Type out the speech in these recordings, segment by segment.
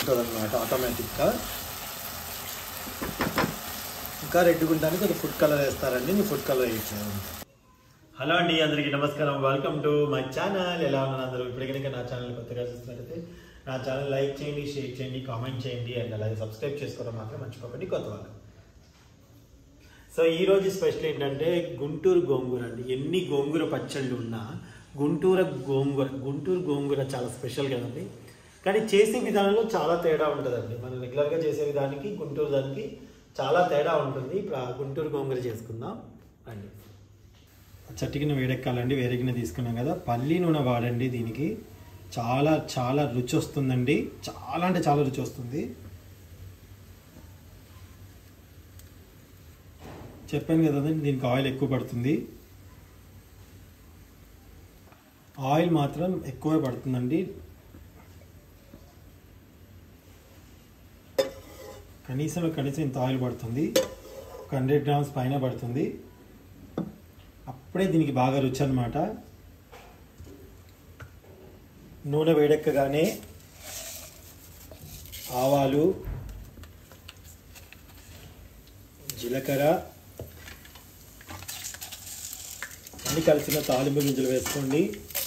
ఉంటుంది అనమాట ఆటోమేటిక్గా ఇంకా రెడ్గా ఉండడానికి కొద్దిగా ఫుడ్ కలర్ వేస్తారండి నేను ఫుడ్ కలర్ వేయట్లేదు హలో అండి అందరికీ నమస్కారం వెల్కమ్ టు మై ఛానల్ ఎలా ఉన్నారు అందరూ ఇప్పుడు కనుక నా ఛానల్ కొత్తగా చూస్తున్నట్టయితే నా ఛానల్ లైక్ చేయండి షేర్ చేయండి కామెంట్ చేయండి అండ్ అలాగే సబ్స్క్రైబ్ చేసుకోవడం మాత్రం మర్చిపోకండి కొత్త వాళ్ళు సో ఈ రోజు స్పెషల్ ఏంటంటే గుంటూరు గోంగూర అండి ఎన్ని గోంగూర పచ్చళ్ళు ఉన్నా గుంటూరు గోంగూర గుంటూరు గోంగూర చాలా స్పెషల్ కదండి కానీ చేసే విధానంలో చాలా తేడా ఉంటుందండి మనం రెగ్యులర్గా చేసే విధానికి గుంటూరు దానికి చాలా తేడా ఉంటుంది ఇప్పుడు ఆ గుంటూరు గోంగూర చేసుకుందాం రండి చట్టికిన వేడెక్కాలండి వేరెగిన తీసుకున్నాం కదా పల్లి నూనె వాడండి దీనికి చాలా చాలా రుచి వస్తుందండి చాలా అంటే చాలా రుచి వస్తుంది చెప్పాను కదండి దీనికి ఆయిల్ ఎక్కువ పడుతుంది ఆయిల్ మాత్రం ఎక్కువే పడుతుందండి కనీసం కనీసం ఇంత ఆయిల్ పడుతుంది ఒక హండ్రెడ్ గ్రామ్స్ పైన పడుతుంది అప్పుడే దీనికి బాగా రుచి అనమాట నూనె వేడెక్కగానే ఆవాలు జీలకర్ర అన్ని కలిసిన తాలింపు గింజలు వేసుకోండి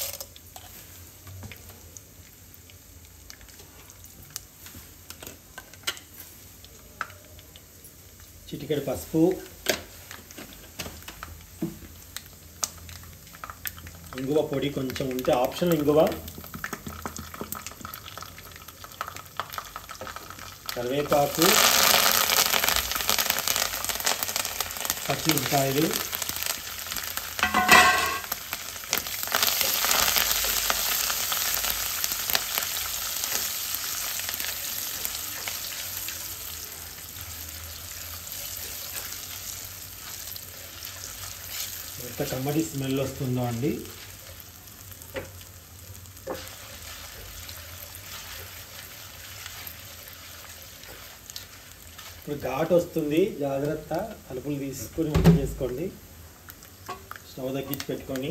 చిటికెడు పసుపు ఇంగువ పొడి కొంచెం ఉంటే ఆప్షన్ ఇంగువ కరివేపాకు పచ్చిమిరపకాయలు ఎంత కమ్మటి స్మెల్ వస్తుందో అండి ఇప్పుడు ఘాట్ వస్తుంది జాగ్రత్త తలుపులు తీసుకొని వంట చేసుకోండి స్టవ్ తగ్గించి పెట్టుకొని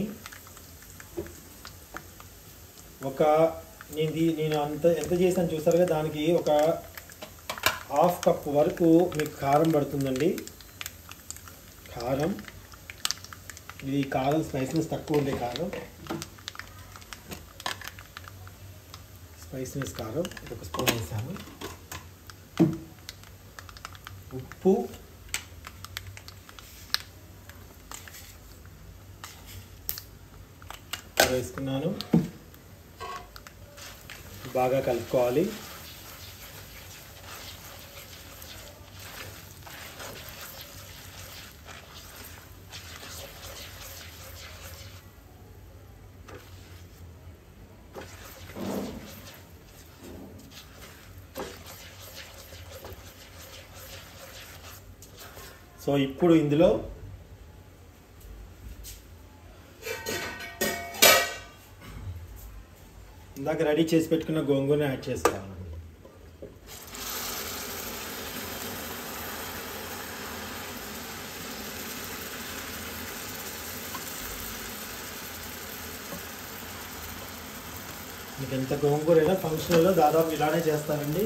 ఒక నేను దీ- నేను అంత ఎంత చేశాను చూసారుగా దానికి ఒక హాఫ్ కప్ వరకు మీకు కారం పడుతుందండి కారం ఇది కారం స్పైసీనెస్ తక్కువ ఉండే కారం స్పైసీనెస్ కారం ఒక స్పూన్ వేసాము ఉప్పు వేసుకున్నాను బాగా కలుపుకోవాలి సో ఇప్పుడు ఇందులో ఇందాక రెడీ చేసి పెట్టుకున్న గోంగూరని యాడ్ చేసుకోవాలండి మీకు ఎంత గోంగూర అయినా ఫంక్షన్లో దాదాపు ఇలానే చేస్తారండి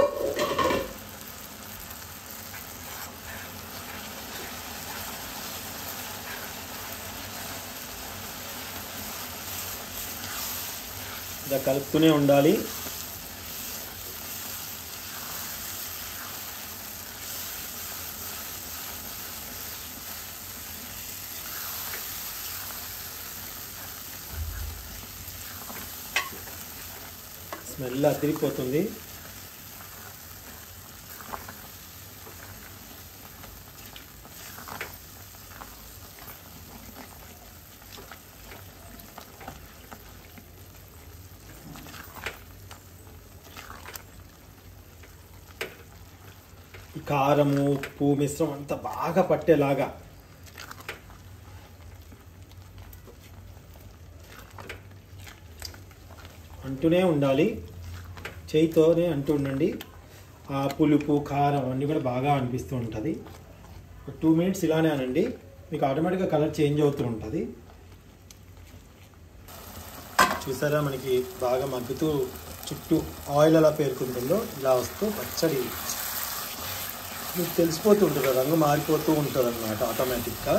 ఇలా కలుపుతూనే ఉండాలి స్మెల్ అదిరిపోతుంది ఈ కారము ఉప్పు మిశ్రమం అంతా బాగా పట్టేలాగా అంటూనే ఉండాలి చేయితోనే అంటూ ఉండండి ఆ పులుపు కారం అన్నీ కూడా బాగా అనిపిస్తూ ఉంటుంది ఒక టూ మినిట్స్ ఇలానే అనండి మీకు ఆటోమేటిక్గా కలర్ చేంజ్ అవుతూ ఉంటుంది చూసారా మనకి బాగా మగ్గుతూ చుట్టూ ఆయిల్ ఎలా పేరుకుంటుందో ఇలా వస్తూ పచ్చడి మీకు తెలిసిపోతూ ఉంటుంది రంగు మారిపోతూ ఉంటుంది అనమాట ఆటోమేటిక్గా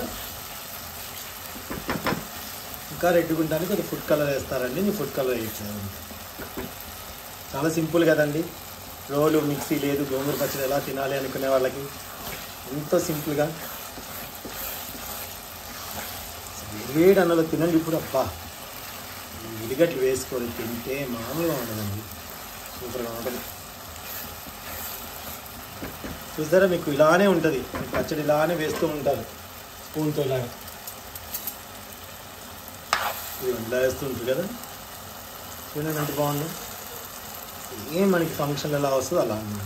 ఇంకా రెడ్గా ఉండడానికి కొద్దిగా ఫుడ్ కలర్ వేస్తారండి నేను ఫుడ్ కలర్ వేయట్లేదు చాలా సింపుల్ కదండి రోలు మిక్సీ లేదు గోంగూర పచ్చడి ఎలా తినాలి అనుకునే వాళ్ళకి ఎంతో సింపుల్గా వేడి అన్నలో తినండి ఇప్పుడు అబ్బా ఈ ఉల్లిగడ్డలు వేసుకొని తింటే మామూలుగా ఉండదండి సూపర్గా ఉంటుంది చూసారా మీకు ఇలానే ఉంటుంది మీకు పచ్చడి ఇలానే వేస్తూ ఉంటారు స్పూన్తో ఇలాగా ఇది ఇలా వేస్తూ ఉంటుంది కదా చూడండి ఎంత బాగుందో ఏం మనకి ఫంక్షన్ ఎలా వస్తుందో అలా అన్నమాట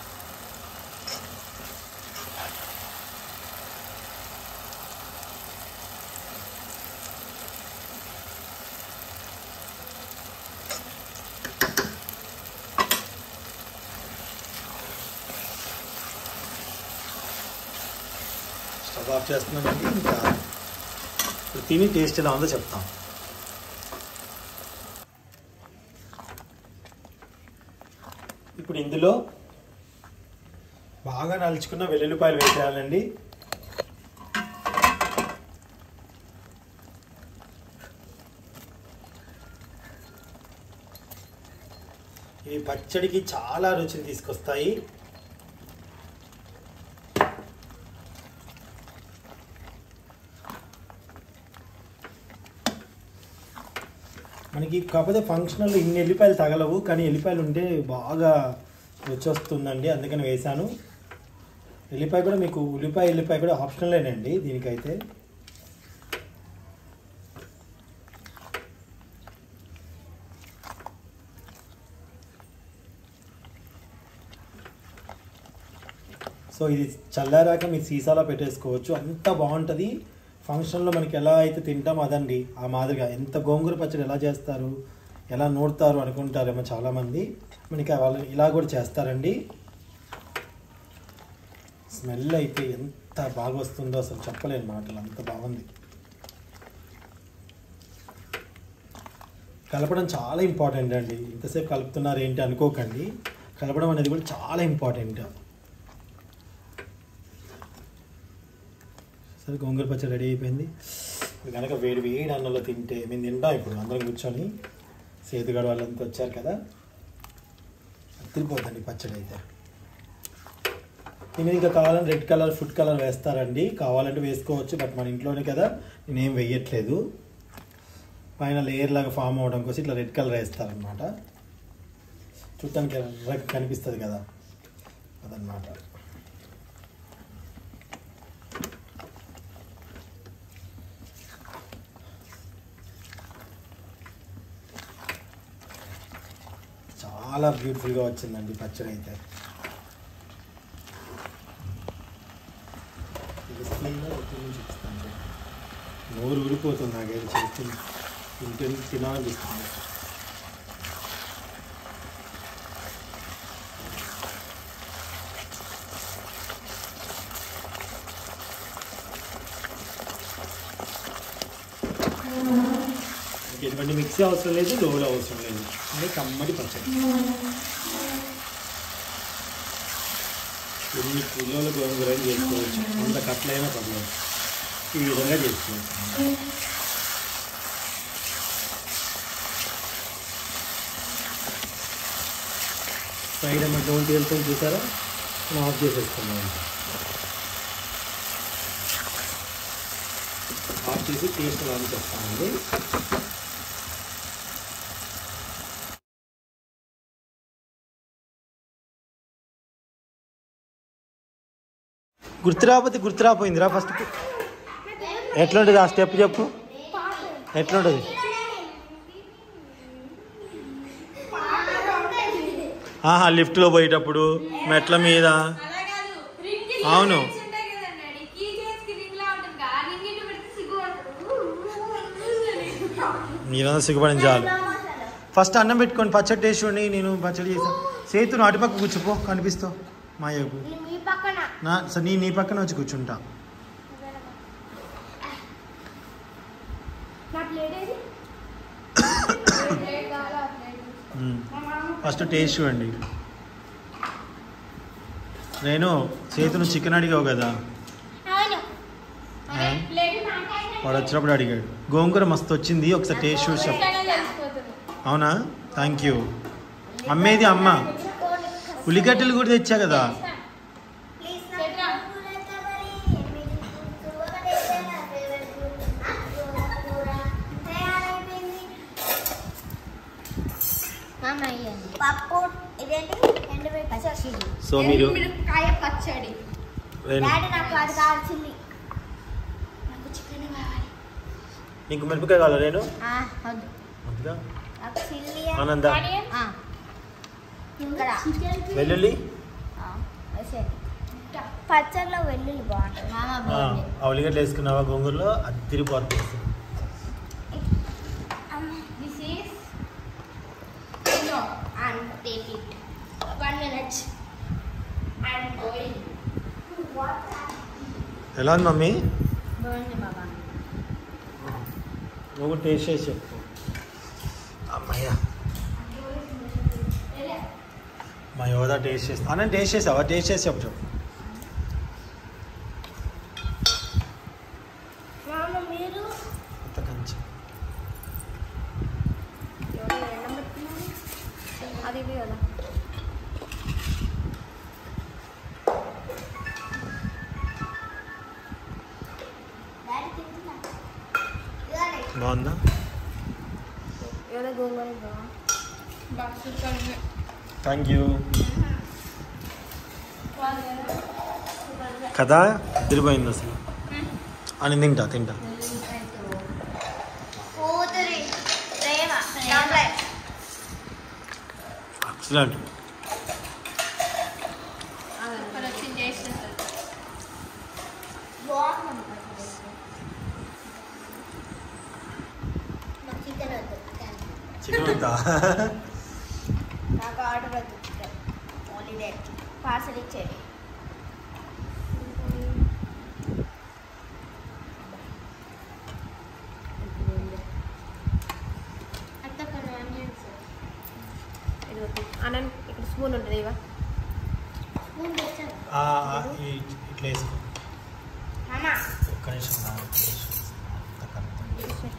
స్టవ్ ఆఫ్ చేస్తున్నానండి ఇంకా ఇప్పుడు తిని టేస్ట్ ఎలా ఉందో చెప్తాం ఇప్పుడు ఇందులో బాగా నలుచుకున్న వెల్లుల్లిపాయలు వేసేయాలండి ఇవి పచ్చడికి చాలా రుచిని తీసుకొస్తాయి మనకి కాకపోతే ఫంక్షనల్ ఇన్ని ఎల్లిపాయలు తగలవు కానీ ఎల్లిపాయలు ఉంటే బాగా రుచి వస్తుందండి అందుకని వేశాను ఎల్లిపాయ కూడా మీకు ఉల్లిపాయ ఎల్లిపాయ కూడా ఆప్షనలేనండి దీనికైతే సో ఇది చల్లారాక మీరు సీసాలో పెట్టేసుకోవచ్చు అంత బాగుంటుంది ఫంక్షన్లో మనకి ఎలా అయితే తింటాం అదండి ఆ మాదిరిగా ఎంత గోంగూర పచ్చడి ఎలా చేస్తారు ఎలా నూరుతారు అనుకుంటారేమో చాలామంది మనకి వాళ్ళు ఇలా కూడా చేస్తారండి స్మెల్ అయితే ఎంత బాగా వస్తుందో అసలు చెప్పలేను మాటలు అంత బాగుంది కలపడం చాలా ఇంపార్టెంట్ అండి ఇంతసేపు కలుపుతున్నారు ఏంటి అనుకోకండి కలపడం అనేది కూడా చాలా ఇంపార్టెంట్ సరే గోంగూర పచ్చడి రెడీ అయిపోయింది ఇది కనుక వేడి వేడి అన్నంలో తింటే మేము తింటాం ఇప్పుడు అందరం కూర్చొని సేతుగడ వాళ్ళంతా వచ్చారు కదా తిరిగిపోతుంది పచ్చడి అయితే దీని ఇంకా కావాలంటే రెడ్ కలర్ ఫుడ్ కలర్ వేస్తారండి కావాలంటే వేసుకోవచ్చు బట్ మన ఇంట్లోనే కదా నేనేం వేయట్లేదు పైన లేయర్ లాగా ఫామ్ అవడం కోసం ఇట్లా రెడ్ కలర్ వేస్తారనమాట చూడటానికి ఎర్రగా కనిపిస్తుంది కదా అదనమాట చాలా బ్యూటిఫుల్గా వచ్చిందండి పచ్చడి అయితే ఇది స్క్రీన్లో ఒకటి నుంచి చూపిస్తాను నోరు ఊరిపోతుంది నాకైతే చేస్తుంది తింటే తినాలనిపిస్తుంది ఇంక ఎటువంటి మిక్సీ అవసరం లేదు లోలో అవసరం లేదు అంటే కమ్మటి పచ్చడి ఎన్ని కిలోల గోంగూర అయినా చేసుకోవచ్చు వంద కట్లైనా పర్లేదు ఈ విధంగా చేసుకోవచ్చు సైడ్ ఏమో డోంట్ వెళ్తుంది చూసారా మనం ఆఫ్ చేసేస్తున్నాం ఇంకా ఆఫ్ చేసి టేస్ట్ అని చెప్తానండి గుర్తురాకపోతే గుర్తురాపోయిందిరా ఫస్ట్ ఎట్లుంటుంది ఆ స్టెప్ చెప్పు ఎట్లుంటుంది ఆహా లిఫ్ట్లో పోయేటప్పుడు మెట్ల మీద అలా కాదు. రింగ్ ఇలా అవును. రింగ్స్ ఉంటాయి కదండి, డాడీ. కీ చేస్కి రింగ్ లా ఉంటుంది కదా, ఆ రింగ్ ఇటు పెడితే సిగ్గు పడుతుంది. మీరంతా సిగ్గుపడిన చాలు ఫస్ట్ అన్నం పెట్టుకొని పచ్చడి టేస్ట్ చూడండి నేను పచ్చడి చేసాను సేతు అటుపక్క కూర్చోపో కనిపిస్తావు మాయకు మీ పక్కన నా సరే నీ నీ పక్కన వచ్చి కూర్చుంటా నా ప్లేట్ ఏది ప్లేట్ కావాలా ప్లేట్ ఉమ్. ఫస్ట్ టేస్ట్ చూడండి నేను చేతును చికెన్ అడిగావు కదా అవును ఆ? వాడు వచ్చినప్పుడు అడిగాడు గోంగూర మస్తు వచ్చింది ఒకసారి టేస్ట్ చూసి చెప్పు అవునా థ్యాంక్ యూ అమ్మేది అమ్మ ఉల్లిగడ్డలు కూడా తెచ్చా కదా పప్పు ఇదేంటి ఎండుమిరపచ్చి సో మీరు కాయ పచ్చడి నేను డాడీ నాకు అది కావాల్సింది నాకు చికెన్ కావాలి నీకు మిరపకాయ కావాలా నేను వద్దు వద్దుగా? నాకు చిల్లీ ఆనంద ఇక్కడ వెల్లుల్లి ఆ, వేసేయండి. పచ్చడిలో వెల్లుల్లి బాగుంటుంది ఆ, ఆ ఉల్లిగడ్డలు వేసుకున్నావా గోంగూరలో అదిరిపోతుంది this is No, and take it. One minute. I'm going. What? ఎలా ఉంది మమ్మీ బాగుంది బాబా నువ్వు కూడా టేస్ట్ చేసి చెప్పు అమ్మయ్యా మా యోధా టేస్ట్ చేస్తా అన్న టేస్ట్ చేసావా టేస్ట్ చేసి చెప్పు చెప్పు మామ మీరు కొత్త కంచి ఎవరు ఎండ పెట్టుకున్నారు అది ఇవి కదా బాగుందా ఎవరో గోంగూర బాక్స్ థ్యాంక్ యూ కదా అదిరిపోయింది అసలు అని తింటా తింటా కూతురి ప్రేమ ఎక్సలెంట్ వచ్చి చేసేస్తారు బాగుంది నాకు చికెన్ వద్దు చికెన్ వద్దా నాకు ఆర్డర్ వద్దు చికెన్ ఓన్లీ డే పార్సల్ ఇచ్చేది అత్త కొన్ని ఆనియన్స్ అనంత ఇక్కడ స్పూన్ ఉంటుంది ఇవా ఆ, ఆ, ఈ- ఇట్లా వేసుకో అమ్మా ఒక్క నిమిషం నా ఒక్క నిమిషం. అంత కరెక్ట్.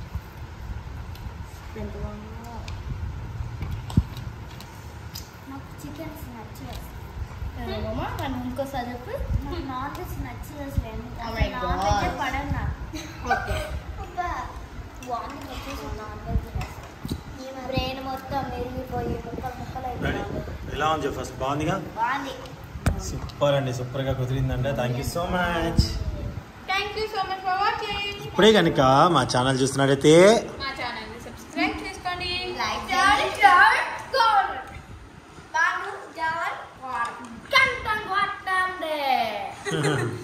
నాకు చికెన్స్ నచ్చలేదు మనం ఇంకోసారి చెప్పు నాకు నాన్ వెజ్ నచ్చలేదు అసలు ఎందుకు Oh my non veg God. పడదు నాకు ఓకే అబ్బా, వామిట్ వచ్చేసి నాన్ వెజ్ బ్రెయిన్ మొత్తం మెరిగిపోయి ముక్కలు ముక్కలు రెడీ అయిపోయింది ఎలా ఉంది ఫస్ట్ బాగుందిగా బాగుంది సూపర్ అండి సూపర్గా కుదిరిందంటే thank you so much thank you so much for watching ఇప్పుడే కనుక మా ఛానల్ చూస్తున్నట్టయితే మా ఛానల్ ని సబ్స్క్రైబ్ చేసుకోండి Like చేయండి. చేయండి. బాబు జాన్ కంటన్ కొట్టండి